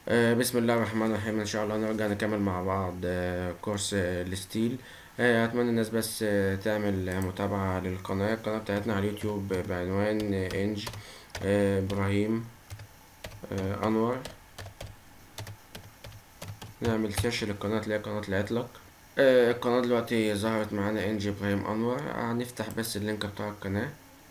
آه، بسم الله الرحمن الرحيم ان شاء الله نرجع نكمل مع بعض آه، كورس آه، الستيل آه، اتمنى الناس بس آه، تعمل آه، متابعة للقناة القناة بتاعتنا على اليوتيوب بعنوان آه، انج آه، ابراهيم آه، انور نعمل سيرش للقناة تلاقي القناة طلعت لك آه، القناة دلوقتي ظهرت معانا انج ابراهيم انور هنفتح بس اللينك بتاع القناة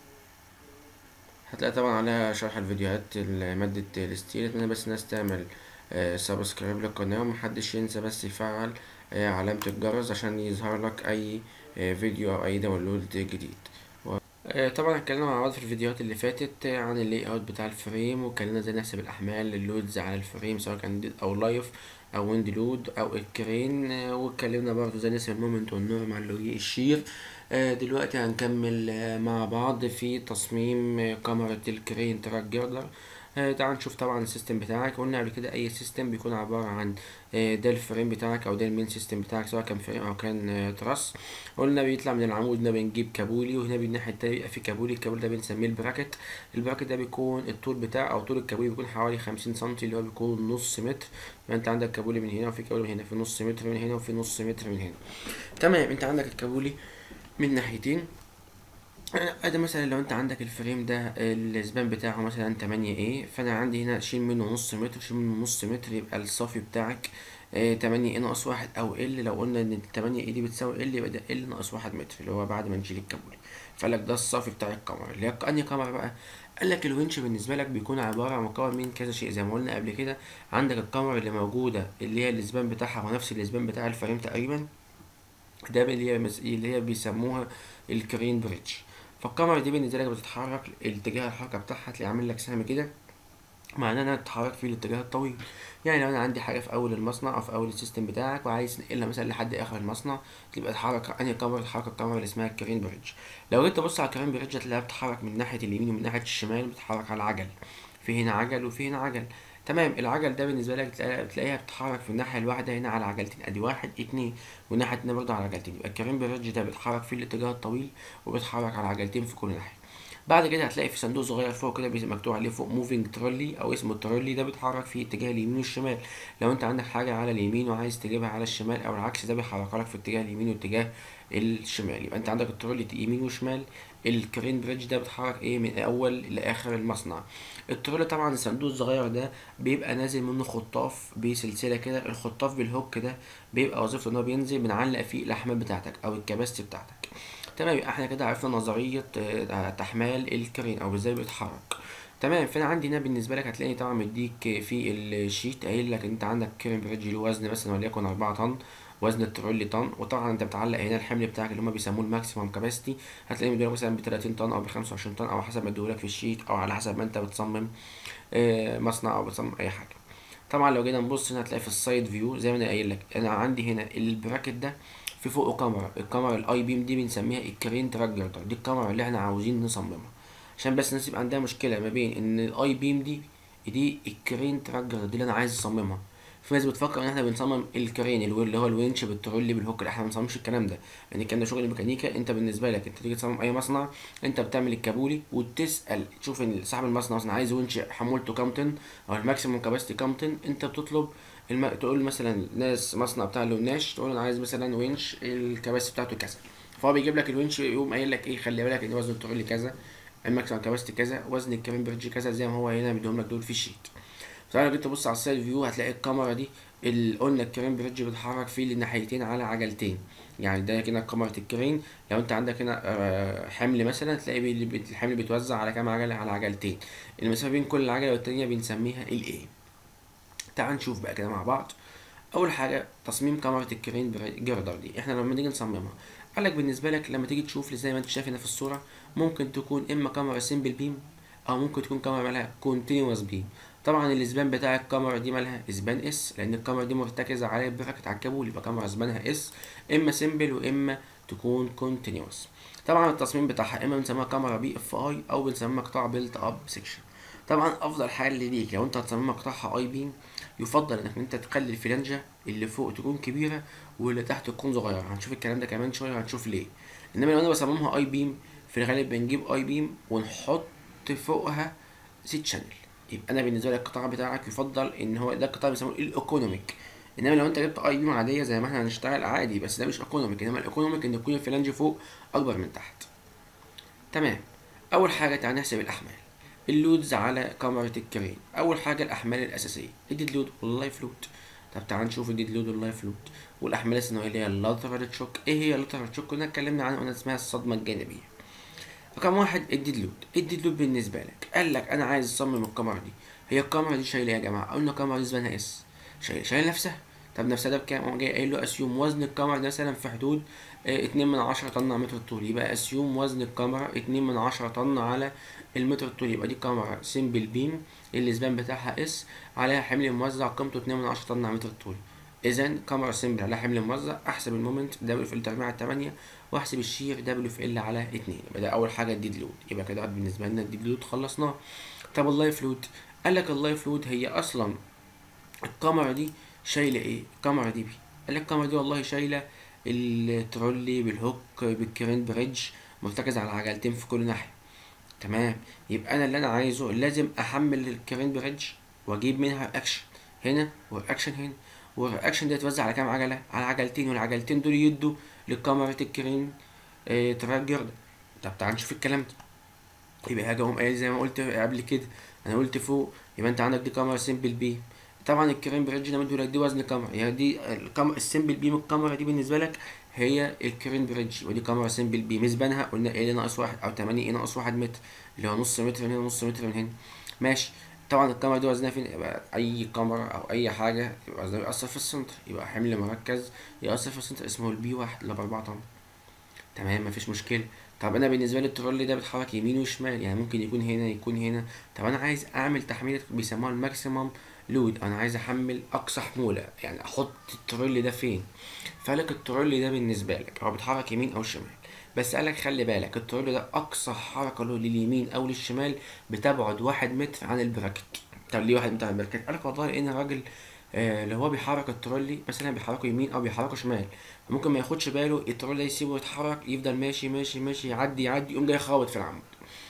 هتلاقي طبعا عليها شرح الفيديوهات مادة الستيل اتمنى بس الناس تعمل آه، سبسكرايب للقناة ومحدش ينسى بس يفعل آه، علامة الجرس عشان يظهر لك أي آه، فيديو أو أي داونلود جديد و- آه، طبعا اتكلمنا مع بعض في الفيديوهات اللي فاتت آه، عن اللي اوت بتاع الفريم واتكلمنا ازاي نحسب الأحمال اللودز على الفريم سواء كان ديد أو لايف أو ويند لود أو الكرين آه، واتكلمنا برضه ازاي نحسب المومنت والنورمال اللي هي الشير آه، دلوقتي هنكمل آه، مع بعض في تصميم آه، كاميرا الكرين تراك جيردر آه، تعال نشوف طبعا السيستم بتاعك قلنا قبل كده اي سيستم بيكون عبارة عن آه، ده الفريم بتاعك او ده المين سيستم بتاعك سواء كان فريم او كان آه، تراس قلنا بيطلع من العمود ده بنجيب كابولي وهنا بالناحية التانية بيبقى في كابولي الكابولي ده بنسميه البراكت البراكت ده بيكون الطول بتاعه او طول الكابولي بيكون حوالي خمسين سنتي اللي هو بيكون نص متر فانت عندك كابولي من هنا وفي كابولي من هنا في نص متر من هنا وفي نص متر من هنا تمام انت عندك الكابولي من ناحيتين ادي مثلا لو انت عندك الفريم ده الاسبان بتاعه مثلا 8 ايه فانا عندي هنا شيل منه نص متر شيل منه نص متر يبقى الصافي بتاعك آه، 8 ايه ناقص واحد او ال لو قلنا ان ال 8 ايه دي بتساوي ال يبقى ده ال ناقص واحد متر اللي هو بعد ما نشيل الكابولي فقال لك ده الصافي بتاع الكاميرا اللي هي انهي كاميرا بقى قال لك الونش بالنسبه لك بيكون عباره عن مكون من كذا شيء زي ما قلنا قبل كده عندك الكاميرا اللي موجوده اللي هي الاسبان بتاعها هو نفس الاسبان بتاع الفريم تقريبا ده اللي هي مس- اللي هي بيسموها الكرين بريدج فالكاميرا دي بالنسبه لك بتتحرك اتجاه الحركه بتاعها تلاقي عامل لك سهم كده معناه انها تتحرك في الاتجاه الطويل يعني لو انا عندي حاجه في اول المصنع او في اول السيستم بتاعك وعايز تنقلها مثلا لحد اخر المصنع تبقى تحرك انهي كاميرا تحرك الكاميرا اللي اسمها الكرين بريدج لو جيت تبص على الكرين بريدج هتلاقيها بتتحرك من ناحيه اليمين ومن ناحيه الشمال بتتحرك على العجل في هنا عجل وفي هنا عجل تمام العجل ده بالنسبه لك تلاقيها بتلاقيها بتتحرك في الناحيه الواحده هنا على عجلتين ادي واحد اتنين والناحيه التانيه برضه على عجلتين يبقى الكرين بريدج ده بيتحرك في الاتجاه الطويل وبيتحرك على عجلتين في كل ناحيه بعد كده هتلاقي في صندوق صغير فوق كده بيبقى مكتوب عليه فوق موفينج ترولي او اسمه الترولي ده بيتحرك في اتجاه اليمين والشمال لو انت عندك حاجه على اليمين وعايز تجيبها على الشمال او العكس ده بيحركها لك في اتجاه اليمين واتجاه الشمال يبقى انت عندك الترولي يمين وشمال الكرين بريدج ده بيتحرك ايه من اول لاخر المصنع الترولي طبعا الصندوق الصغير ده بيبقى نازل منه خطاف بسلسله كده الخطاف بالهوك ده بيبقى وظيفته ان هو بينزل بنعلق فيه الاحمال بتاعتك او الكباستي بتاعتك تمام يبقى احنا كده عرفنا نظرية آه، تحمال الكرين او ازاي بيتحرك تمام فانا عندي هنا بالنسبة لك هتلاقي طبعا مديك في الشيت قايل لك انت عندك كرين بريدج له وزن مثلا وليكن 4 طن وزن الترولي طن وطبعا انت بتعلق هنا الحمل بتاعك اللي هم بيسموه الماكسيمم كاباسيتي هتلاقيه مديلك مثلا ب 30 طن او ب 25 طن او حسب ما اديهولك في الشيت او على حسب ما انت بتصمم آه، مصنع او بتصمم اي حاجة طبعا لو جينا نبص هنا هتلاقي في السايد فيو زي ما انا قايل لك انا عندي هنا البراكت ده في فوقه كاميرا الكاميرا الاي بيم دي بنسميها الكرين تراك جردر دي الكاميرا اللي احنا عاوزين نصممها عشان بس الناس يبقى عندها مشكله ما بين ان الاي بيم دي دي الكرين تراك جردر دي اللي انا عايز اصممها في ناس بتفكر ان احنا بنصمم الكرين اللي هو اللي هو الونش بالترولي بالهوك لا احنا ما بنصممش الكلام ده يعني الكلام ده شغل ميكانيكا انت بالنسبه لك انت تيجي تصمم اي مصنع انت بتعمل الكابولي وتسال تشوف ان صاحب المصنع مثلا عايز ونش حمولته كام طن او الماكسيموم كاباسيتي كام طن انت بتطلب الم... تقول مثلا ناس مصنع بتاع الوناش تقول انا عايز مثلا ونش الكباسيتي بتاعته كذا فهو بيجيب لك الونش يقوم قايل لك ايه خلي بالك ان وزن الترولي كذا الماكسيموم كاباسيتي كذا وزن الكرين بريدج كذا زي ما هو هنا مديهم لك دول في الشيت طبعا لو جيت تبص على السايد فيو هتلاقي الكاميرا دي اللي قلنا الكرين بريدج بيتحرك فيه للناحيتين على عجلتين يعني ده كده كاميرا الكرين لو انت عندك هنا آه، حمل مثلا تلاقي بي- بي- الحمل بيتوزع على كام عجله على عجلتين المسافه بين كل عجله والتانيه بنسميها الايه تعال نشوف بقى كده مع بعض اول حاجه تصميم كاميرا الكرين بري- جردر دي احنا لما نيجي نصممها قال لك بالنسبه لك لما تيجي تشوف زي ما انت شايف هنا في الصوره ممكن تكون اما كاميرا سيمبل بيم او ممكن تكون كاميرا مالها كونتينوس بيم طبعا الاسبان بتاع الكاميرا دي مالها اسبان اس لان الكاميرا دي مرتكزه على البراكت على الكابول يبقى كاميرا اسبانها اس اما سيمبل واما تكون كونتينوس طبعا التصميم بتاعها اما بنسميها كاميرا بي اف اي او بنسميها قطاع بيلت اب سيكشن طبعا افضل حل ليك لو انت هتصممها قطاعها اي بيم يفضل انك انت تخلي الفلانجه اللي فوق تكون كبيره واللي تحت تكون صغيره هنشوف الكلام ده كمان شويه هنشوف ليه انما لو انا بصممها اي بيم في الغالب بنجيب اي بيم ونحط فوقها سيت شانل يبقى انا بالنسبه لي القطاع بتاعك يفضل ان هو ده القطاع بيسموه الايكونوميك انما لو انت جبت اي بيم عاديه زي ما احنا هنشتغل عادي بس ده مش ايكونوميك انما الايكونوميك ان يكون الفلانج فوق اكبر من تحت تمام اول حاجه تعالى نحسب الاحمال اللودز على كاميرا الكرين اول حاجه الاحمال الاساسيه الديد لود واللايف لود طب تعال نشوف الديد لود واللايف لود والاحمال الثانويه اللي هي اللاترال شوك ايه هي اللاترال شوك كنا اتكلمنا عنها قلنا اسمها الصدمه الجانبيه رقم واحد الديد لود الديد لود بالنسبه لك قال لك انا عايز اصمم الكاميرا دي هي الكاميرا دي شايله يا جماعه قلنا الكاميرا دي زمانها اس شايله شايله نفسها طب نفسها ده بكام قام جاي قايل له اسيوم وزن الكاميرا ده مثلا في حدود اه اتنين من عشرة طن على متر الطول يبقى اسيوم وزن الكاميرا اتنين من عشرة طن على المتر الطول يبقى دي كاميرا سيمبل بيم اللي الزبان بتاعها اس عليها حمل موزع قيمته اتنين من عشرة طن على متر الطول اذا كاميرا سيمبل عليها حمل موزع احسب المومنت دبليو في ال تربيع على 8 واحسب الشير دبليو في ال على 2 يبقى ده اول حاجه الديد لود يبقى كده بالنسبه لنا الديد لود خلصناه طب اللايف لود قال لك اللايف لود هي اصلا الكاميرا دي شايله ايه الكاميرا دي بي قال لك الكاميرا دي والله شايله الترولي بالهوك بالكرين بريدج مرتكز على عجلتين في كل ناحيه تمام يبقى انا اللي انا عايزه لازم احمل الكرين بريدج واجيب منها اكشن هنا واكشن هنا والرياكشن دي تتوزع على كام عجله على عجلتين والعجلتين دول يدوا لكاميرا الكرين اه تراك جرد طب تعال نشوف الكلام ده يبقى هاجي اقوم قايل زي ما قلت قبل كده انا قلت فوق يبقى انت عندك دي كاميرا سيمبل بيم طبعا الكرين بريدج ده مديهولك دي وزن كاميرا يعني دي الكاميرا السيمبل بيم الكاميرا دي بالنسبه لك هي الكرين بريدج ودي كاميرا سيمبل بيم ميزبانها قلنا ايه ناقص واحد او 8 ايه ناقص واحد متر اللي هو نص متر من هنا نص متر من هنا ماشي طبعا الكاميرا دي وزنها فين يبقى اي كاميرا او اي حاجه يبقى وزنها بيأثر في السنتر يبقى حمل مركز يأثر في السنتر اسمه البي واحد اللي بأربعة طن تمام مفيش مشكله طب انا بالنسبه لي الترولي ده بيتحرك يمين وشمال يعني ممكن يكون هنا يكون هنا طب انا عايز اعمل تحميل بيسموها الماكسيمم لود انا عايز احمل اقصى حموله يعني احط الترولي ده فين فقالك الترولي ده بالنسبه لك هو بيتحرك يمين او شمال بس قالك خلي بالك الترولي ده اقصى حركه له لليمين او للشمال بتبعد واحد متر عن البراكت طب ليه واحد متر عن البراكت قالك والله لان الراجل آه اللي هو بيحرك الترولي مثلا بيحركه يمين او بيحركه شمال ممكن ما ياخدش باله الترولي يسيبه يتحرك يفضل ماشي ماشي ماشي يعدي يعدي يقوم جاي خابط في العمود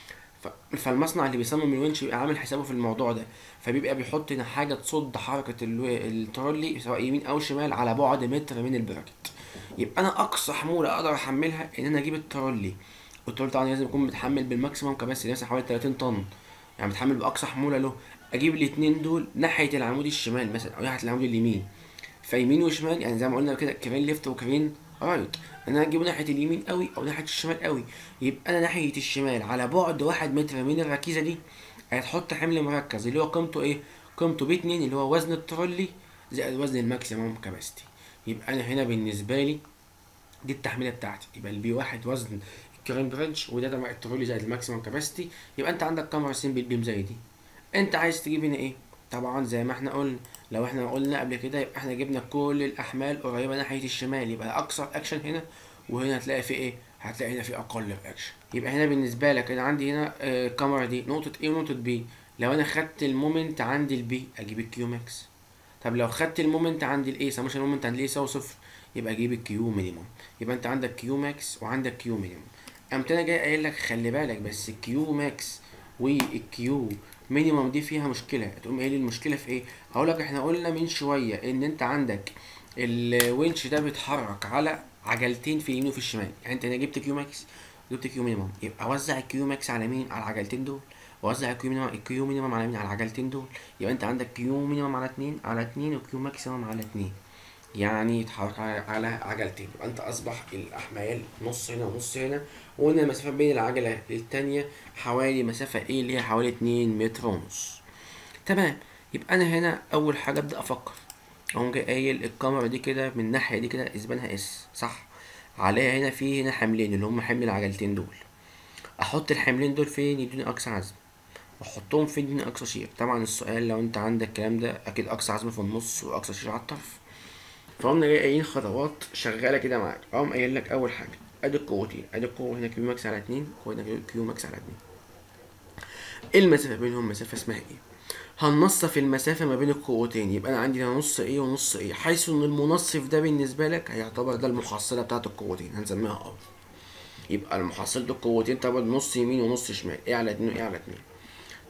فالمصنع اللي بيصمم الونش بيبقى عامل حسابه في الموضوع ده فبيبقى بيحط هنا حاجه تصد حركه الترولي سواء يمين او شمال على بعد متر من البراكت يبقى انا اقصى حموله اقدر احملها ان انا اجيب الترولي والترولي طبعا لازم يكون متحمل بالماكسيموم كباسيتي مثلا حوالي 30 طن يعني متحمل باقصى حموله له اجيب الاثنين دول ناحيه العمود الشمال مثلا او ناحيه العمود اليمين فيمين وشمال يعني زي ما قلنا كده كرين ليفت وكرين رايت انا اجيبه ناحيه اليمين قوي او ناحيه الشمال قوي يبقى انا ناحيه الشمال على بعد واحد متر من الركيزه دي هتحط حمل مركز اللي هو قيمته ايه قيمته ب 2 اللي هو وزن الترولي زائد وزن الماكسيموم كاباسيتي يبقى انا هنا بالنسبه لي دي التحميله بتاعتي يبقى البي واحد وزن الكرين بريدج وده تبع الترولي زائد الماكسيموم كاباسيتي يبقى انت عندك كاميرا سيمبل بيم زي دي انت عايز تجيب هنا ايه طبعا زي ما احنا قلنا لو احنا قلنا قبل كده يبقى احنا جبنا كل الاحمال قريبه ناحيه الشمال يبقى اكثر اكشن هنا وهنا هتلاقي في ايه هتلاقي هنا في اقل اكشن يبقى هنا بالنسبه لك انا عندي هنا آه الكاميرا دي نقطه A ونقطه B لو انا خدت المومنت عند البي اجيب الكيو ماكس طب لو خدت المومنت عند الاي سموش المومنت عند الاي يساوي صفر يبقى اجيب الكيو مينيموم يبقى انت عندك كيو ماكس وعندك كيو مينيموم قمت انا جاي قايل لك خلي بالك بس الكيو ماكس والكيو مينيموم دي فيها مشكله تقوم قايل المشكله في ايه هقول لك احنا قلنا من شويه ان انت عندك الونش ده بيتحرك على عجلتين في اليمين وفي الشمال يعني انت هنا جبت كيو ماكس جبت كيو مينيموم يبقى وزع الكيو ماكس على مين على العجلتين دول وزع الكيو مينيموم الكيو مينيموم على مين على العجلتين دول يبقى انت عندك كيو مينيموم على اتنين على اتنين وكيو ماكسيموم على اتنين يعني يتحرك على عجلتين يبقى انت اصبح الاحمال نص هنا ونص هنا وقلنا المسافه بين العجله للتانيه حوالي مسافه ايه اللي هي حوالي اتنين متر ونص تمام يبقى انا هنا اول حاجه ابدا افكر اقوم جاي قايل الكاميرا دي كده من الناحيه دي كده اسبانها اس صح عليها هنا في هنا حملين اللي هم حمل العجلتين دول احط الحملين دول فين يدوني اقصى عزم واحطهم فين يدوني اقصى شير طبعا السؤال لو انت عندك الكلام ده اكيد اقصى عزم في النص واقصى شير على الطرف فقمنا جاي قايلين خطوات شغاله كده معاك اقوم قايل لك اول حاجه ادي القوتين ادي القوه هنا كيو ماكس على اتنين وهنا كيو ماكس على اتنين المسافه بينهم مسافه اسمها ايه هننصف المسافة ما بين القوتين يبقى أنا عندي هنا نص إيه ونص إيه حيث إن المنصف ده بالنسبة لك هيعتبر ده المحصلة بتاعة القوتين هنسميها أر يبقى المحصلة القوتين طبعا نص يمين ونص شمال إيه على اتنين وإيه على اتنين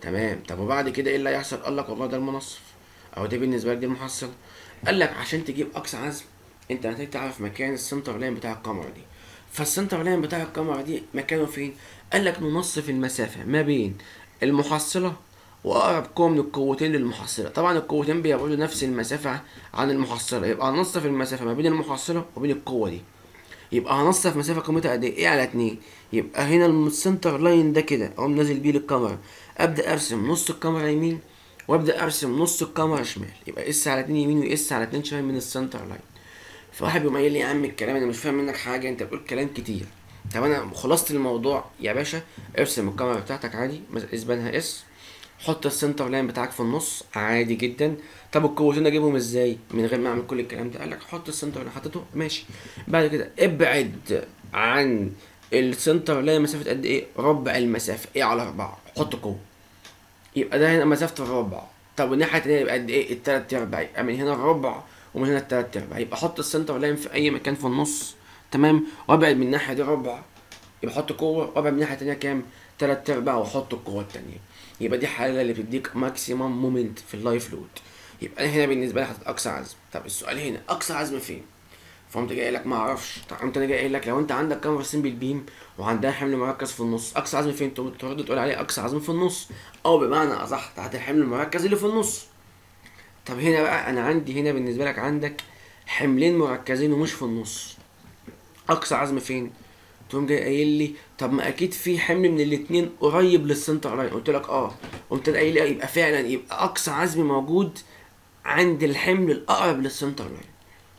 تمام طب وبعد كده ايه اللي هيحصل قال لك والله ده المنصف او ده بالنسبه لك دي المحصله قال لك عشان تجيب اقصى عزم انت محتاج تعرف مكان السنتر لاين بتاع الكاميرا دي فالسنتر لاين بتاع الكاميرا دي مكانه فين قال لك ننصف المسافه ما بين المحصله واقرب قوه من القوتين للمحصله طبعا القوتين بيبعدوا نفس المسافه عن المحصله يبقى هنصف المسافه ما بين المحصله وبين القوه دي يبقى هنصف مسافه قيمتها قد ايه إيه على اتنين يبقى هنا السنتر لاين ده كده اقوم نازل بيه للكاميرا ابدا ارسم نص الكاميرا يمين وابدا ارسم نص الكاميرا شمال يبقى اس على اتنين يمين واس على اتنين شمال من السنتر لاين فواحد بيقوم قايل لي يا عم الكلام انا مش فاهم منك حاجه انت بتقول كلام كتير طب انا خلاصه الموضوع يا باشا ارسم الكاميرا بتاعتك عادي مثلا اسبانها اس حط السنتر لاين بتاعك في النص عادي جدا طب القوتين اجيبهم ازاي من غير ما اعمل كل الكلام ده قال لك حط السنتر لاين حطيته ماشي بعد كده ابعد عن السنتر لاين مسافه قد ايه ربع المسافه ايه على اربعة حط قوه يبقى ده هنا مسافه الربع طب والناحيه التانيه يبقى قد ايه التلات ارباع يبقى من هنا الربع ومن هنا التلات ارباع يبقى حط السنتر لاين في اي مكان في النص تمام وابعد من الناحيه دي ربع يبقى حط قوه وابعد من الناحيه التانيه كام تلات ارباع وحط القوه التانيه يبقى دي حاله اللي بتديك ماكسيمم مومنت في اللايف لود يبقى انا هنا بالنسبه لي حاطط اقصى عزم طب السؤال هنا اقصى عزم فين فقمت جاي لك ما اعرفش طب قمت انا جاي قايل لك لو انت عندك كاميرا سيمبل بيم وعندها حمل مركز في النص اقصى عزم فين تقوم ترد تقول عليه اقصى عزم في النص او بمعنى اصح تحت الحمل المركز اللي في النص طب هنا بقى انا عندي هنا بالنسبه لك عندك حملين مركزين ومش في النص اقصى عزم فين تقوم جاي قايل لي طب ما اكيد في حمل من الاتنين قريب للسنتر لاين قلت لك اه قمت قايل لي يبقى فعلا يبقى اقصى عزم موجود عند الحمل الاقرب للسنتر لاين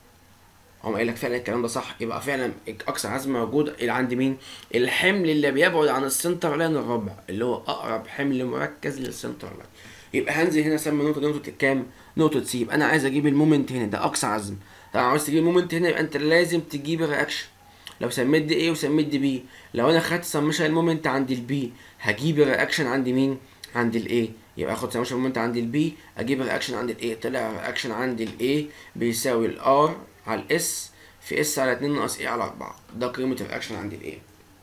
هم قايل لك فعلا الكلام ده صح يبقى فعلا اقصى عزم موجود اللي عند مين الحمل اللي بيبعد عن السنتر لاين الربع اللي هو اقرب حمل مركز للسنتر لاين يبقى هنزل هنا اسمي النقطه دي نقطه كام نقطه سي يبقى انا عايز اجيب المومنت هنا ده اقصى عزم طبعا عاوز تجيب المومنت هنا يبقى انت لازم تجيب الرياكشن لو سميت دي ايه وسميت دي بي لو انا خدت سمشن المومنت عند البي هجيب الرياكشن عند مين عند الايه يبقى اخد سمشن المومنت عند البي اجيب الرياكشن عند الايه طلع الرياكشن عند الايه بيساوي الار على الاس في اس على 2 ناقص ايه على 4 ده قيمه الرياكشن عند الايه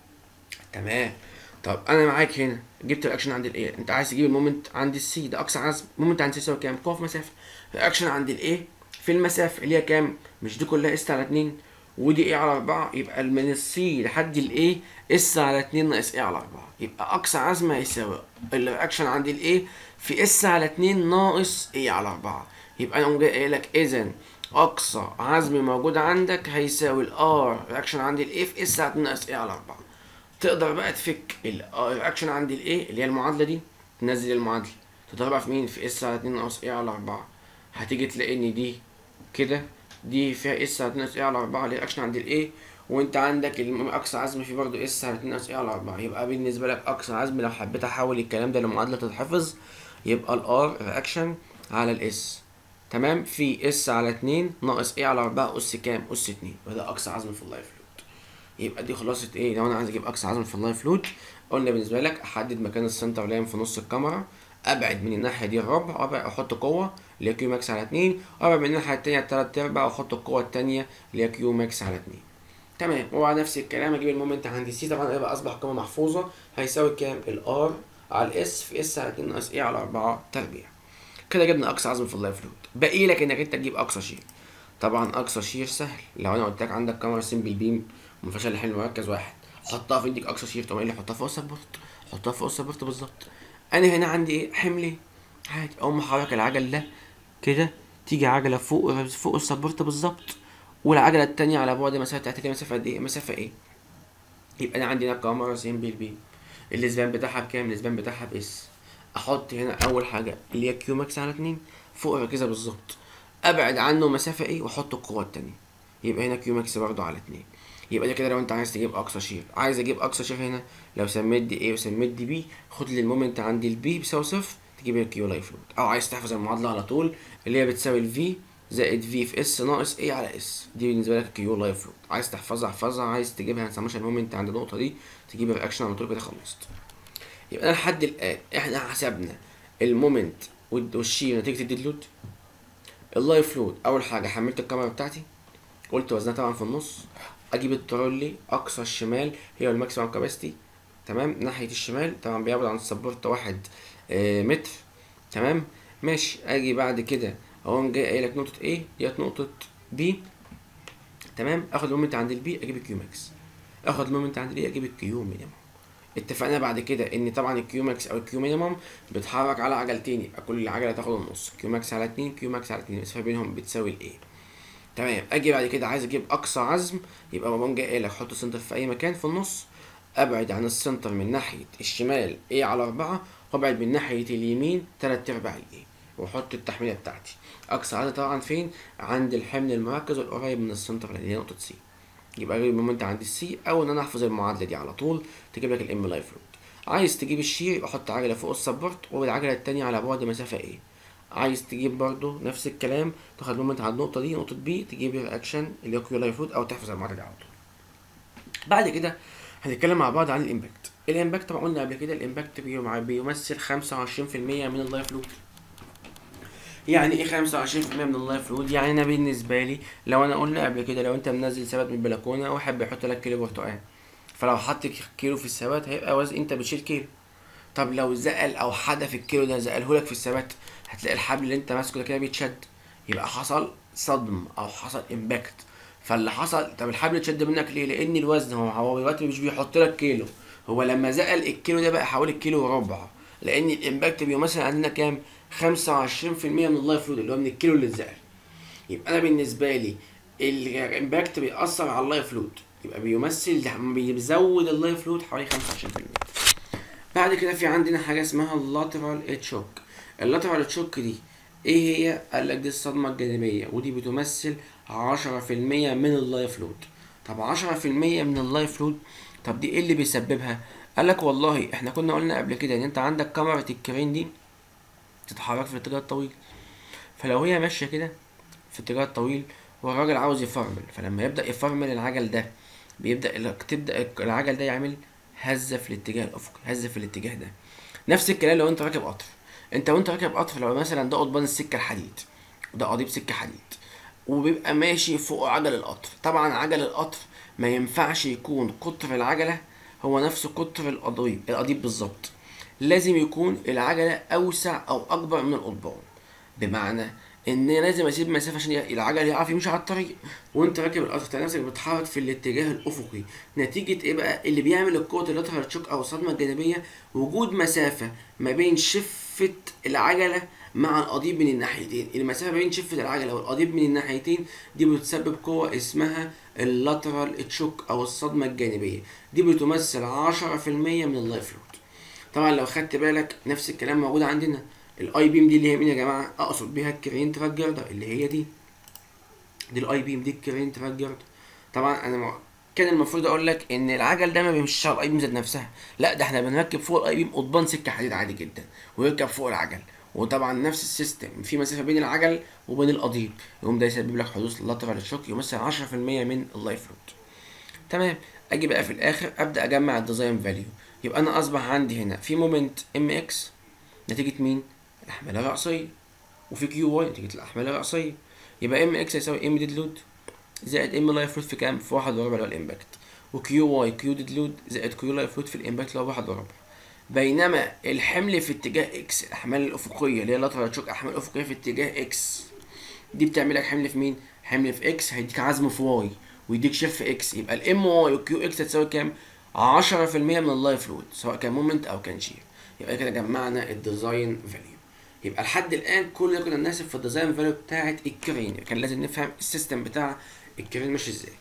تمام طب انا معاك هنا جبت الاكشن عند الايه انت عايز تجيب المومنت عند السي ده اقصى عزم المومنت عند السي يساوي كام قوه في مسافه الاكشن عند الايه في المسافه اللي هي كام مش دي كلها اس على 2 ودي ايه على 4 يبقى من السي لحد الايه اس على 2 ناقص ايه على 4 يبقى اقصى عزم هيساوي الرياكشن عند الايه في اس على 2 ناقص ايه على 4 يبقى انا قوم جاي قايل لك اذا اقصى عزم موجود عندك هيساوي الار رياكشن عند الايه في اس على 2 ناقص ايه على 4 تقدر بقى تفك الرياكشن عند الايه اللي هي المعادله دي تنزل المعادله تضربها في مين في اس على 2 ناقص ايه على 4 هتيجي تلاقي ان دي كده دي فيها اس على 2 ناقص ايه على 4 اللي هي الاكشن عند الايه وانت عندك الم- اقصى عزم فيه برضه اس على 2 ناقص ايه على 4 يبقى بالنسبه لك اقصى عزم لو حبيت احول الكلام ده لمعادله تتحفظ يبقى الار رياكشن على الاس تمام في اس على 2 ناقص ايه على 4 اس كام اس 2 وده اقصى عزم في اللايف لود يبقى دي خلاصه ايه لو انا عايز اجيب اقصى عزم في اللايف لود قلنا بالنسبه لك احدد مكان السنتر لاين في نص الكاميرا ابعد من الناحيه دي الربع وابعد احط قوه اللي هي كيو ماكس على 2 وابعد من الناحيه التانيه التلات ارباع واحط القوه التانيه اللي هي كيو ماكس على 2 تمام وعلى نفس الكلام اجيب المومنت عند سي طبعا هيبقى اصبح قيمه محفوظه هيساوي كام الار على الاس في اس على 2 ناقص ايه على 4 تربيع كده جبنا اقصى عزم في اللايف لود باقي لك انك انت تجيب اقصى شير طبعا اقصى شير سهل لو انا قلت لك عندك كاميرا سيمبل بيم وما فيهاش الا حمل مركز واحد حطها في ايدك اقصى شير تقوم قايل لي حطها فوق السبورت حطها فوق السبورت بالظبط انا هنا عندي ايه حمل عادي اقوم محرك العجل ده كده تيجي عجله فوق فوق السبورت بالظبط والعجله التانية على بعد مسافه بتاعتها دي مسافه قد ايه مسافه ايه يبقى انا عندي هنا كاميرا سيمبل بيم الاسبان بتاعها بكام الاسبان بتاعها باس احط هنا اول حاجه اللي هي كيو ماكس على 2 فوق الركيزه بالظبط ابعد عنه مسافه ايه واحط القوه التانية يبقى هنا كيو ماكس برضه على 2 يبقى ده كده لو انت عايز تجيب اقصى شير عايز اجيب اقصى شير هنا لو سميت دي ايه وسميت دي بي خد لي المومنت عند البي بيساوي صفر تجيب الكيو لايف لود او عايز تحفظ المعادله على طول اللي هي بتساوي الفي زائد في في اس ناقص ايه على اس دي بالنسبه لك كيو لايف لود عايز تحفظها احفظها عايز تجيبها هنسميها المومنت عند النقطه دي تجيب الرياكشن على طول كده خلصت يبقى انا لحد الان احنا حسبنا المومنت والشير نتيجه الديد لود اللايف لود اول حاجه حملت الكاميرا بتاعتي قلت وزنها طبعا في النص اجيب الترولي اقصى الشمال هي الماكسيمم كاباسيتي تمام ناحيه الشمال طبعا بيبعد عن السبورت واحد آه متر تمام ماشي اجي بعد كده اقوم جاي قايل لك نقطه A ديت نقطه B تمام اخد المومنت عند البي اجيب الكيو ماكس اخد المومنت عند الاي اجيب الكيو مينيمم اتفقنا بعد كده ان طبعا الكيو ماكس او الكيو مينيمم بيتحرك على عجلتين يبقى كل عجله تاخد النص كيو ماكس على 2 كيو ماكس على 2 المسافه بينهم بتساوي الايه تمام اجي بعد كده عايز اجيب اقصى عزم يبقى بقوم جاي قايل لك حط سنتر في اي مكان في النص ابعد عن السنتر من ناحيه الشمال ايه على 4 وابعد من ناحيه اليمين 3 ارباع الايه واحط التحميله بتاعتي اقصى عدد طبعا فين عند الحمل المركز القريب من السنتر اللي هي نقطه سي يبقى اجيب المومنت عند السي او ان انا احفظ المعادله دي على طول تجيب لك الام لايف لود عايز تجيب الشير يبقى حط عجله فوق السبورت والعجله التانية على بعد مسافه ايه عايز تجيب برضو نفس الكلام تاخد مومنت على النقطه دي نقطه بي تجيب الرياكشن اللي هو كيو لايف لود او تحفظ المعادله دي على طول بعد كده هنتكلم مع بعض عن الامباكت الامباكت طبعا قلنا قبل كده الامباكت بيمثل 25% من اللايف لود يعني ايه 25% من اللايف لود يعني انا بالنسبه لي لو انا قلنا قبل كده لو انت منزل ثبات من البلكونه واحد بيحط لك كيلو برتقال فلو حط كيلو في الثبات هيبقى وزن انت بتشيل كيلو طب لو زقل او حدف الكيلو ده زقله لك في الثبات هتلاقي الحبل اللي انت ماسكه ده كده بيتشد يبقى حصل صدم او حصل امباكت فاللي حصل طب الحبل اتشد منك ليه لان الوزن هو هو دلوقتي مش بيحط لك كيلو هو لما زقل الكيلو ده بقى حوالي الكيلو وربع لان الامباكت بيمثل عندنا كام 25% من اللايف لود اللي هو من الكيلو اللي اتزقل يبقى انا بالنسبه لي الامباكت بيأثر على اللايف لود يبقى بيمثل بيزود اللايف لود حوالي 25% بعد كده في عندنا حاجه اسمها اللاترال تشوك اللاترال تشوك دي ايه هي قال لك دي الصدمه الجانبيه ودي بتمثل 10% من اللايف لود طب 10% من اللايف لود طب دي ايه اللي بيسببها قال لك والله احنا كنا قلنا قبل كده ان انت عندك كاميرا الكرين دي تتحرك في الاتجاه الطويل فلو هي ماشيه كده في الاتجاه الطويل والراجل عاوز يفرمل فلما يبدا يفرمل العجل ده بيبدا تبدا العجل ده يعمل هزه في الاتجاه الافقي هزه في الاتجاه ده نفس الكلام لو انت راكب قطر انت وانت راكب قطر لو مثلا ده قضبان السكه الحديد وده قضيب سكه حديد وبيبقى ماشي فوق عجل القطر طبعا عجل القطر ما ينفعش يكون قطر العجله هو نفس قطر القضيب القضيب بالظبط لازم يكون العجله اوسع او اكبر من القضبان بمعنى ان لازم اسيب مسافه عشان العجل يعرف يمشي على الطريق وانت راكب القطر تلاقي نفسك بتتحرك في الاتجاه الافقي نتيجه ايه بقى اللي بيعمل القوه اللاترال تشوك او الصدمه الجانبيه وجود مسافه ما بين شفه العجله مع القضيب من الناحيتين المسافه بين شفه العجله والقضيب من الناحيتين دي بتسبب قوه اسمها اللاترال تشوك او الصدمه الجانبيه دي بتمثل 10% من اللايف لود طبعا لو خدت بالك نفس الكلام موجود عندنا الاي بيم دي اللي هي مين يا جماعه اقصد بيها الكرين تراك جردر اللي هي دي دي الاي بيم دي الكرين تراك جردر طبعا انا م... كان المفروض اقول لك ان العجل ده ما بيمشيش على الاي بيم ذات نفسها لا ده احنا بنركب فوق الاي بيم قضبان سكه حديد عادي جدا ويركب فوق العجل وطبعا نفس السيستم في مسافه بين العجل وبين القضيب يقوم ده يسبب لك حدوث لاترال شوك يمثل 10% من اللايف لود تمام اجي بقى في الاخر ابدا اجمع الديزاين فاليو يبقى انا اصبح عندي هنا في مومنت ام اكس نتيجه مين الاحمال الرأسيه وفي كيو واي نتيجه الاحمال الرأسيه يبقى ام اكس يساوي ام ديد لود زائد ام لايف لود في كام في واحد وربع اللي هو الامباكت وكيو واي كيو ديد لود زائد كيو لايف لود في الامباكت اللي هو واحد وربع بينما الحمل في اتجاه اكس الاحمال الافقيه اللي هي لاترال تشوك احمال افقيه في اتجاه اكس دي بتعمل لك حمل في مين حمل في اكس هيديك عزم في واي ويديك شيف في اكس يبقى الام واي وكيو اكس هتساوي كام 10% من اللايف لود سواء كان مومنت او كان شير يبقى كده جمعنا الديزاين فاليو يبقى لحد الان كل اللي كنا بنحسب في الديزاين فاليو بتاعه الكرين كان لازم نفهم السيستم بتاع الكرين ماشي ازاي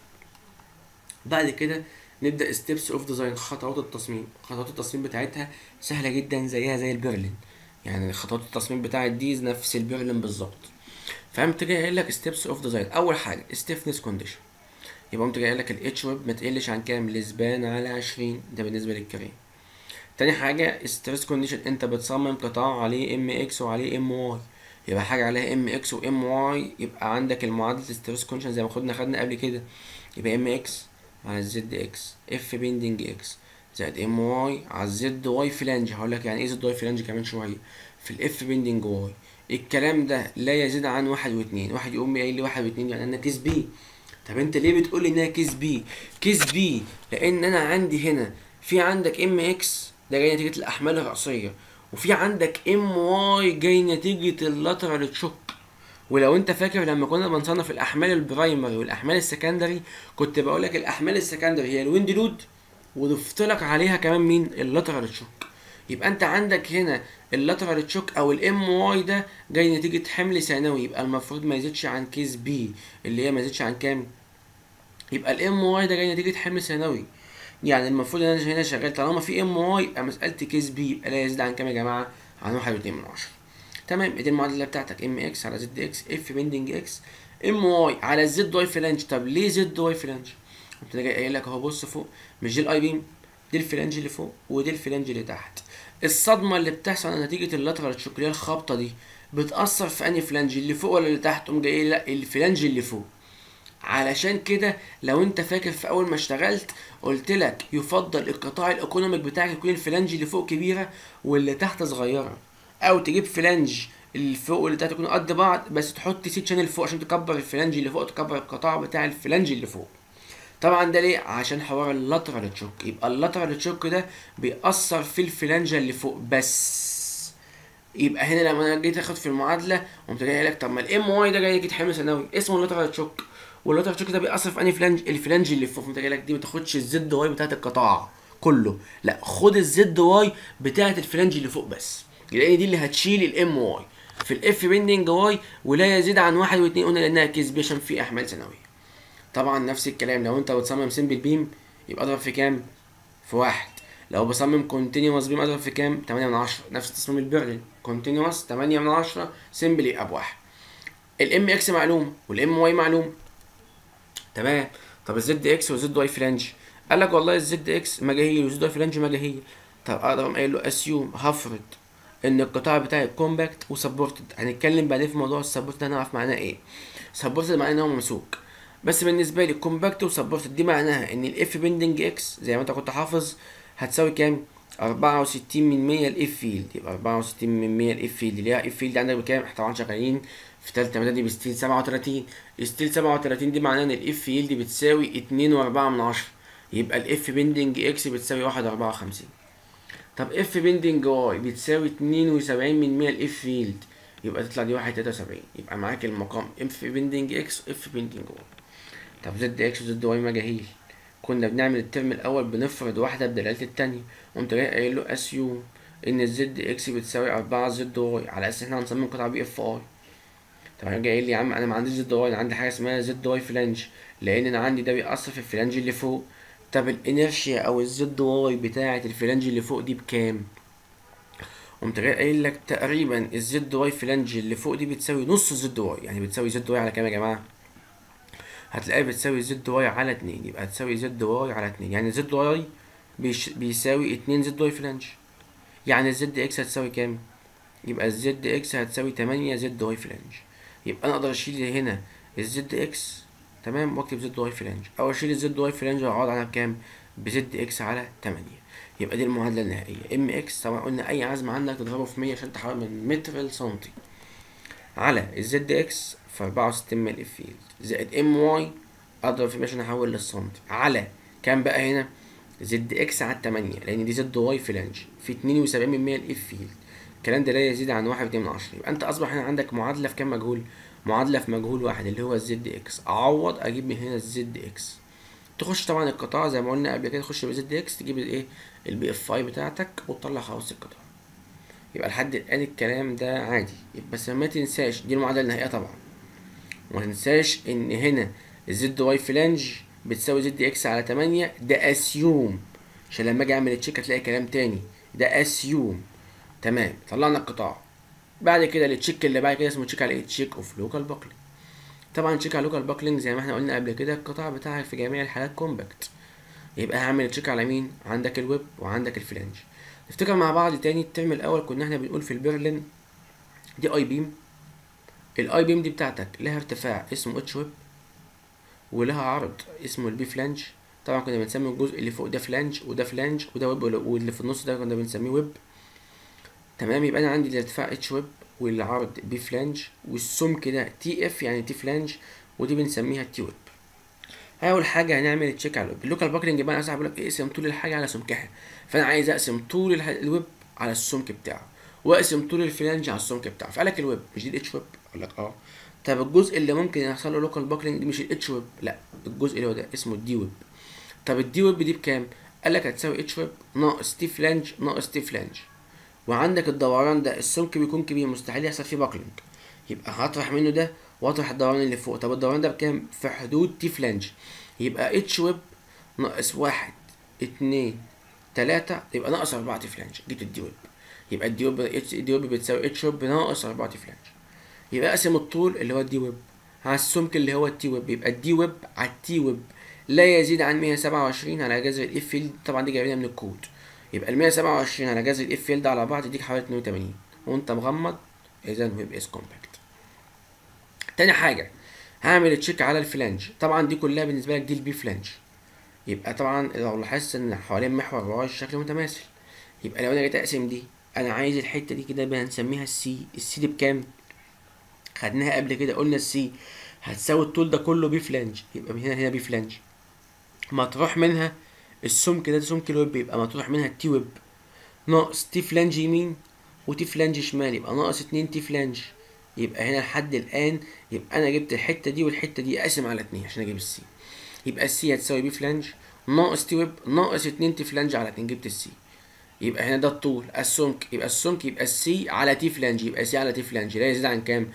بعد كده نبدا ستيبس اوف ديزاين خطوات التصميم خطوات التصميم بتاعتها سهله جدا زيها زي البرلين يعني خطوات التصميم بتاعه دي نفس البرلين بالظبط فقمت جاي قايل لك ستيبس اوف ديزاين اول حاجه ستيفنس كونديشن يبقى قمت جاي قايل لك الاتش ويب ما تقلش عن كام لسبان على 20 ده بالنسبه للكريم تاني حاجه ستريس كونديشن انت بتصمم قطاع عليه ام اكس وعليه ام واي يبقى حاجه عليها ام اكس وام واي يبقى عندك المعادله ستريس كونديشن زي ما خدنا خدنا قبل كده يبقى ام اكس على الزد اكس اف بيندنج اكس زائد ام واي على الزد واي فلانج هقول لك يعني ايه زد واي فلانج كمان شويه في الاف بيندنج واي الكلام ده لا يزيد عن واحد واتنين واحد يقوم قايل لي واحد واتنين يعني انا كيس بي طب انت ليه بتقول لي انها كيس بي كيس بي لان انا عندي هنا في عندك ام اكس ده جاي نتيجه الاحمال الراسيه وفي عندك ام واي جاي نتيجه اللاترال تشوك ولو انت فاكر لما كنا بنصنف الاحمال البرايمري والاحمال السكندري كنت بقول لك الاحمال السكندري هي الويند لود وضفت لك عليها كمان مين اللاترال تشوك يبقى انت عندك هنا اللاترال تشوك او الام واي ده جاي نتيجه حمل ثانوي يبقى المفروض ما يزيدش عن كيس بي اللي هي ما يزيدش عن كام يبقى الام واي ده جاي نتيجه حمل ثانوي يعني المفروض ان انا هنا شغال طالما في ام واي يبقى مساله كيس بي يبقى لا يزيد عن كام يا جماعه عن واحد واتنين من عشرة تمام دي المعادله بتاعتك ام اكس على زد اكس اف بيندنج اكس ام واي على زد واي فلانج طب ليه زد واي فلانج قمت جاي قايل لك اهو بص فوق مش دي الاي بيم دي الفلانج اللي فوق ودي الفلانج اللي تحت الصدمه اللي بتحصل نتيجه اللاترال تشوك اللي هي الخبطه دي بتاثر في انهي فلانج اللي فوق ولا اللي تحت قوم جاي لا الفلانج اللي فوق علشان كده لو انت فاكر في اول ما اشتغلت قلت لك يفضل القطاع الايكونوميك بتاعك يكون الفلانج اللي فوق كبيره واللي تحت صغيره او تجيب فلانج اللي فوق واللي تحت يكونوا قد بعض بس تحط سي شانل فوق عشان تكبر الفلانج اللي فوق تكبر القطاع بتاع الفلانج اللي فوق طبعا ده ليه عشان حوار اللاترال تشوك يبقى اللاترال تشوك ده بيأثر في الفلانجة اللي فوق بس يبقى هنا لما انا جيت اخد في المعادله قمت جاي لك طب ما الام واي ده جاي يجي حمل ثانوي اسمه اللاترال تشوك واللاترال تشوك ده بيأثر في انهي فلانج الفلانج اللي فوق قمت جاي لك دي ما تاخدش الزد واي بتاعت القطاع كله لا خد الزد واي بتاعت الفلانج اللي فوق بس لان دي اللي هتشيل الام واي في الاف بيندنج واي ولا يزيد عن واحد واتنين قلنا لانها كيس عشان في احمال ثانويه طبعا نفس الكلام لو انت بتصمم سمبل بيم يبقى اضرب في كام في واحد لو بصمم كونتينوس بيم اضرب في كام 8 من 10 نفس تصميم البرلين كونتينوس 8 من 10 سمبل يبقى بواحد الام اكس معلوم والام واي معلوم تمام طب الزد اكس والزد واي فلانج قال لك والله الزد اكس مجاهيل والزد واي فلانج مجاهيل طب اقدر اقوم قايل له اسيوم هفرض ان القطاع بتاعي كومباكت وسبورتد هنتكلم بعدين في موضوع السبورتد هنعرف معناه ايه سبورتد معناه ان هو ممسوك بس بالنسبه لي كومباكت وسبورتد دي معناها ان الاف بيندنج اكس زي ما انت كنت حافظ هتساوي كام 64 من 100 الاف فيلد يبقى 64 من 100 الاف فيلد اللي هي اف فيلد عندك بكام احنا طبعا شغالين في تالتة مدني بستيل 37 ستيل 37 دي معناها ان الاف فيلد بتساوي 2 و4 من 10 يبقى الاف بيندنج اكس بتساوي 1 54 طب اف بيندنج واي بتساوي 72 من 100 الاف فيلد يبقى تطلع دي 1 73 يبقى معاك المقام اف بيندنج اكس واف بيندنج واي طب زد اكس وزد واي مجاهيل كنا بنعمل الترم الاول بنفرض واحده بدلاله التانية قمت جاي قايل له اسيوم ان الزد اكس بتساوي 4 زد واي على اساس ان احنا هنصمم قطعه بي اف اي طب جاي قايل لي يا عم انا ما عنديش زد واي انا عندي حاجه اسمها زد واي فلانج لان انا عندي ده بيأثر في الفلانج اللي فوق طب الانرشيا او الزد واي بتاعه الفلانج اللي فوق دي بكام قمت جاي قايل لك تقريبا الزد واي فلانج اللي فوق دي بتساوي نص الزد واي يعني بتساوي زد واي على كام يا جماعه هتلاقيها بتساوي زد واي على اتنين يبقى هتساوي زد واي على اتنين يعني زد واي بيش بيساوي اتنين زد واي فلانج يعني الزد اكس هتساوي كام يبقى الزد اكس هتساوي تمانية زد واي فلانج يبقى انا اقدر اشيل هنا الزد اكس تمام واكتب زد واي فلانج او اشيل الزد واي فلانج واقعد على بكام بزد اكس على تمانية يبقى دي المعادلة النهائية ام اكس طبعا قلنا اي عزم عندك تضربه في مية عشان تحول من متر لسنتي على الزد اكس في أربعة وستين ملي فيلد زائد ام واي اضرب في مية عشان احول للسنتي على كام بقى هنا زد اكس على تمانية لان دي زد واي فلانج في اتنين وسبعين من مية الاف فيلد الكلام ده لا يزيد عن واحد واتنين من عشرة يبقى انت اصبح هنا عندك معادلة في كام مجهول معادلة في مجهول واحد اللي هو الزد اكس اعوض اجيب من هنا الزد اكس تخش طبعا القطاع زي ما قلنا قبل كده تخش بزد اكس تجيب الايه البي اف اي بتاعتك وتطلع خلاص القطاع يبقى لحد الان الكلام ده عادي بس ما تنساش دي المعادله النهائيه طبعا وما تنساش ان هنا الزد واي فلانج بتساوي زد اكس على تمانية ده اسيوم عشان لما اجي اعمل تشيك هتلاقي كلام تاني ده اسيوم تمام طلعنا القطاع بعد كده التشيك اللي بعد كده اسمه تشيك على ايه تشيك اوف لوكال باكلينج طبعا تشيك على لوكال باكلينج زي ما احنا قلنا قبل كده القطاع بتاعك في جميع الحالات كومباكت يبقى هعمل تشيك على مين عندك الويب وعندك الفلانج نفتكر مع بعض تاني الترم الاول كنا احنا بنقول في البرلين دي اي بيم الاي بيم دي بتاعتك لها ارتفاع اسمه اتش ويب ولها عرض اسمه البي فلانج طبعا كنا بنسمي الجزء اللي فوق ده فلانج وده فلانج وده ويب واللي في النص ده كنا بنسميه ويب تمام يبقى انا عندي الارتفاع اتش ويب والعرض بي فلانج والسمك ده تي اف يعني تي فلانج ودي بنسميها تي ويب اول حاجه هنعمل تشيك على الويب اللوكال باكلينج بقى انا بقول لك اقسم طول الحاجه على سمكها فانا عايز اقسم طول الويب على السمك بتاعه واقسم طول الفلانج على السمك بتاعه فقال لك الويب مش دي الاتش ويب اقول لك اه طب الجزء اللي ممكن يحصل له لوكال باكلينج دي مش الاتش ويب لا الجزء اللي هو ده اسمه الدي ويب طب الدي ويب دي بكام قال لك هتساوي اتش ويب ناقص تي فلانج ناقص تي فلانج وعندك الدوران ده السمك بيكون كبير مستحيل يحصل فيه باكلينج يبقى هطرح منه ده واطرح الدوران اللي فوق طب الدوران ده بكام في حدود تي فلانج يبقى اتش ويب ناقص واحد اتنين تلاتة يبقى ناقص أربعة تي فلانج جبت الدي ويب يبقى الدي ويب اتش دي ويب بتساوي اتش ويب ناقص أربعة تي فلانج يبقى اقسم الطول اللي هو الدي ويب على السمك اللي هو التي ويب يبقى الدي ويب على التي ويب لا يزيد عن 127 على جذر الاف فيلد طبعا دي جايبينها من الكود يبقى ال 127 على جذر الاف فيلد على بعض يديك حوالي 82 وانت مغمض اذا ويب اس كومباكت تاني حاجه هعمل تشيك على الفلانج طبعا دي كلها بالنسبه لك دي البي فلانج يبقى طبعا لو لاحظت ان حوالين محور الواي الشكل متماثل يبقى لو انا جيت اقسم دي انا عايز الحته دي كده بقى هنسميها السي السي دي بكام خدناها قبل كده قلنا السي هتساوي الطول ده كله بي فلانج يبقى من هنا هنا بي فلانج مطروح منها السمك ده سمك الويب يبقى مطروح منها التي ويب ناقص تي فلانج يمين وتي فلانج شمال يبقى ناقص اتنين تي فلانج يبقى هنا لحد الان يبقى انا جبت الحته دي والحته دي اقسم على اتنين عشان اجيب السي يبقى السي هتساوي بي فلانج ناقص تي ويب ناقص اتنين تي فلانج على اتنين جبت السي يبقى هنا ده الطول السمك يبقى السمك يبقى السي على تي فلانج يبقى سي على تي فلانج لا يزيد عن كام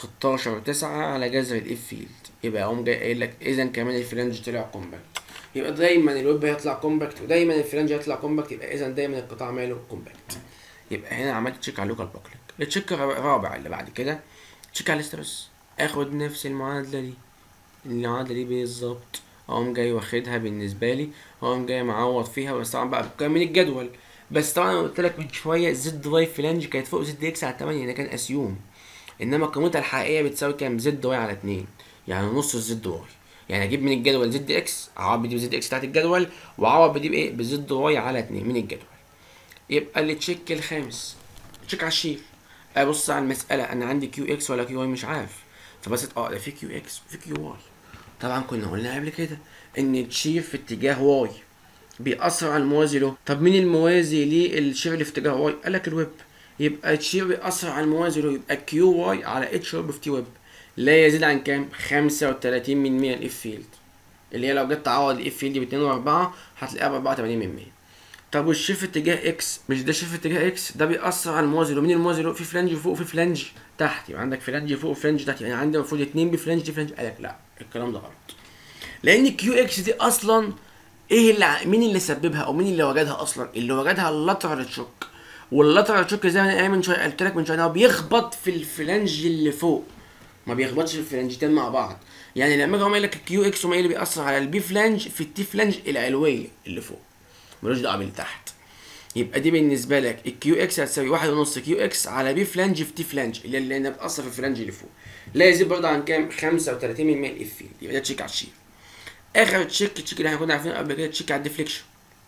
16 و9 على جذر الاف فيلد يبقى اقوم جاي قايل لك اذا كمان الفلانج طلع كومباكت يبقى دايما الويب هيطلع كومباكت ودايما الفلانج هيطلع كومباكت يبقى اذا دايما القطاع ماله كومباكت يبقى هنا عملت تشيك على اللوكال باكلينج التشيك الرابع اللي بعد كده تشيك على الاسترس اخد نفس المعادله دي المعادله دي بالظبط اقوم جاي واخدها بالنسبه لي اقوم جاي معوض فيها بس طبعا بقى بكام من الجدول بس طبعا انا قلت لك من شويه زد واي فلانج كانت فوق زد اكس على 8 ده كان اسيوم انما قيمتها الحقيقيه بتساوي كام زد واي على 2 يعني نص الزد واي يعني اجيب من الجدول زد اكس اعوض بدي بزد اكس بتاعت الجدول واعوض بدي بايه بزد واي على 2 من الجدول يبقى التشيك الخامس تشيك على الشير ابص على المساله انا عندي كيو اكس ولا كيو واي مش عارف فبس اه ده في كيو اكس وفي كيو واي طبعا كنا قلنا قبل كده ان الشير في اتجاه واي بيأثر على الموازي له طب مين الموازي للشير اللي في اتجاه واي قال لك الويب يبقى الشير بيأثر على الموازي له يبقى كيو واي على اتش ويب في تي ويب لا يزيد عن كام 35 من 100 الاف فيلد اللي هي لو جيت تعوض الاف فيلد ب 2 و4 هتلاقيها ب 84 من 100 طب والشير في اتجاه اكس مش ده شير في اتجاه اكس ده بيأثر على الموازي له مين الموازي له في فلانج فوق وفي فلانج تحت يبقى عندك فلانج فوق وفلانج تحت يعني عندي المفروض اتنين بفلانج دي فلانج قال لك لا الكلام ده غلط لان كيو اكس دي اصلا ايه اللي ع- مين اللي سببها او مين اللي وجدها اصلا اللي وجدها اللاترال تشوك واللاترال تشوك زي ما انا قايل من شويه قلت لك من شويه إن هو بيخبط في الفلانج اللي فوق ما بيخبطش في الفلانجتين مع بعض يعني لما اجي اقوم قايل لك الكيو اكس وما اللي بيأثر على البي فلانج في التي فلانج العلويه اللي فوق ملوش دعوه باللي تحت يبقى دي بالنسبه لك الكيو اكس هتساوي واحد ونص كيو اكس على بي فلانج في تي فلانج اللي اللي انها بتاثر في الفلانج اللي فوق لا يزيد برضه عن كام 35 من 100 الاف فيلد يبقى ده تشيك على الشير اخر تشيك التشيك اللي احنا كنا عارفينه قبل كده تشيك على الديفليكشن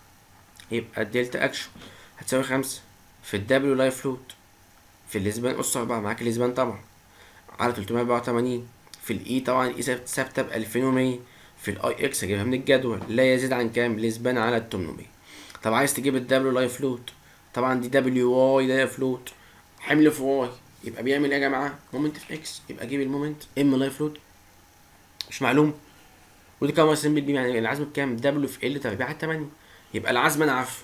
يبقى الدلتا اكشن هتساوي خمسة في الدبليو لايف فلوت في الاسبان اس 4 معاك الاسبان طبعا على 384 في الاي طبعا الاي ثابته ب 2100 في الاي اكس هجيبها من الجدول لا يزيد عن كام الاسبان على ال 800 طب عايز تجيب الدبليو لايف فلوت طبعا دي دبليو واي ده فلوت حمل في واي يبقى بيعمل ايه يا جماعه مومنت في اكس يبقى اجيب المومنت ام لايف فلوت مش معلوم ودي كام سمبل بي يعني العزم بكام دبليو في ال تربيع على 8 يبقى العزم انا عارفه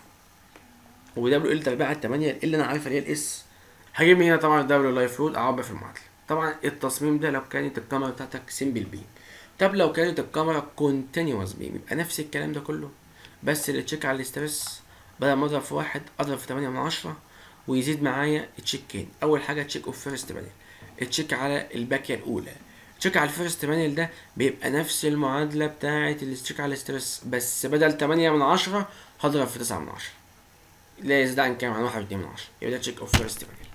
ودبليو ال تربيع على 8 ال اللي انا عارفها اللي هي الاس هجيب من هنا طبعا الدبليو لايف فلوت اعوض في المعادله طبعا التصميم ده لو كانت الكاميرا بتاعتك سمبل بيم طب لو كانت الكاميرا كونتينوس بيم يبقى نفس الكلام ده كله بس اللي تشيك على الاسترس بدل ما اضرب في واحد اضرب في 8 من 10 ويزيد معايا تشيكين اول حاجه تشيك اوف فيرست بانل تشيك على الباكيه الاولى تشيك على الفيرست بانل ده بيبقى نفس المعادله بتاعه التشيك على الاسترس بس بدل 8 من 10 هضرب في 9 من 10 لا يزيد عن كام عن 1 2 من 10 يبقى ده تشيك اوف فيرست بانل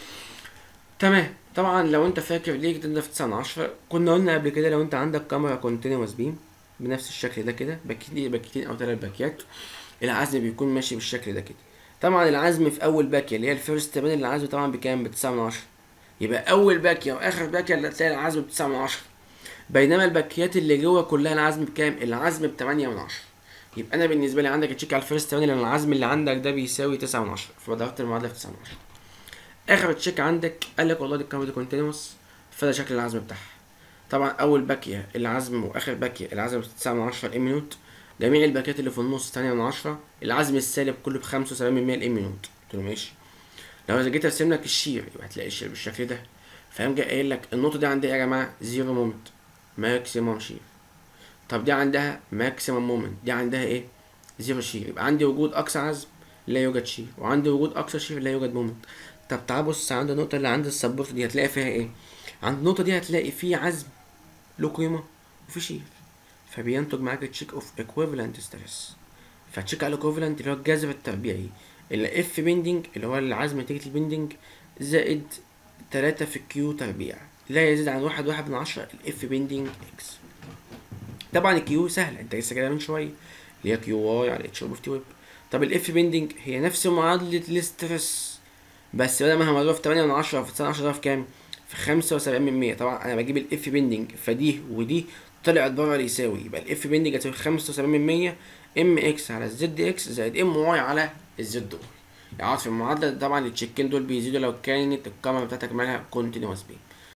تمام طبعا لو انت فاكر ليه تضرب في 9 من 10 كنا قلنا قبل كده لو انت عندك كاميرا كونتينوس بيم بنفس الشكل ده كده باكيتين باكيتين او ثلاث باكيات العزم بيكون ماشي بالشكل ده كده طبعا العزم في اول باكيه اللي هي الفيرست بان العزم طبعا بكام ب 9 من 10 يبقى اول باكيه واخر باكيه اللي هتلاقي العزم ب 9 من 10 بينما الباكيات اللي جوه كلها العزم بكام العزم ب 8 من 10 يبقى انا بالنسبه لي عندك تشيك على الفيرست بان لان العزم اللي عندك ده بيساوي 9 من 10 فضربت المعادله في 9 من 10 اخر تشيك عندك قال لك والله دي الكاميرا دي كونتينوس فده شكل العزم بتاعها طبعا اول باكيه العزم واخر باكيه العزم 9 من 10 الام نوت جميع الباكيات اللي في النص 8 من 10 العزم السالب كله ب 75 من 100 الام نوت قلت له ماشي لو جيت ارسم لك الشير يبقى هتلاقي الشير بالشكل ده فقام جاي قايل لك النقطه دي عندها ايه يا جماعه زيرو مومنت ماكسيمم شير طب دي عندها ماكسيمم مومنت دي عندها ايه زيرو شير يبقى عندي وجود اقصى عزم لا يوجد شير وعندي وجود اقصى شير لا يوجد مومنت طب تعال بص عند النقطه اللي عند السبورت دي هتلاقي فيها ايه عند النقطه دي هتلاقي في عزم له قيمه وفي شير فبينتج معاك تشيك اوف ايكويفالنت ستريس فتشيك على الايكويفالنت اللي هو الجذر التربيعي اللي اف بيندنج اللي هو العزم نتيجه البيندنج زائد تلاتة في كيو تربيع لا يزيد عن واحد واحد من عشرة الاف بيندنج اكس طبعا الكيو سهله انت لسه كده من شويه اللي هي كيو واي على اتش اوف تي ويب طب الاف بيندنج هي نفس معادله الاسترس بس بدل ما هي مضروبه في 8 من 10 في 9 10 في كام؟ في 75 من 100 طبعا انا بجيب الاف بيندنج فدي ودي طلعت بره اللي يساوي يبقى الاف بيندنج هتساوي 75 من 100 ام اكس على الزد اكس زائد ام واي على الزد واي يعني في المعادله طبعا التشيكين دول بيزيدوا لو كانت الكاميرا بتاعتك مالها كونتينوس بي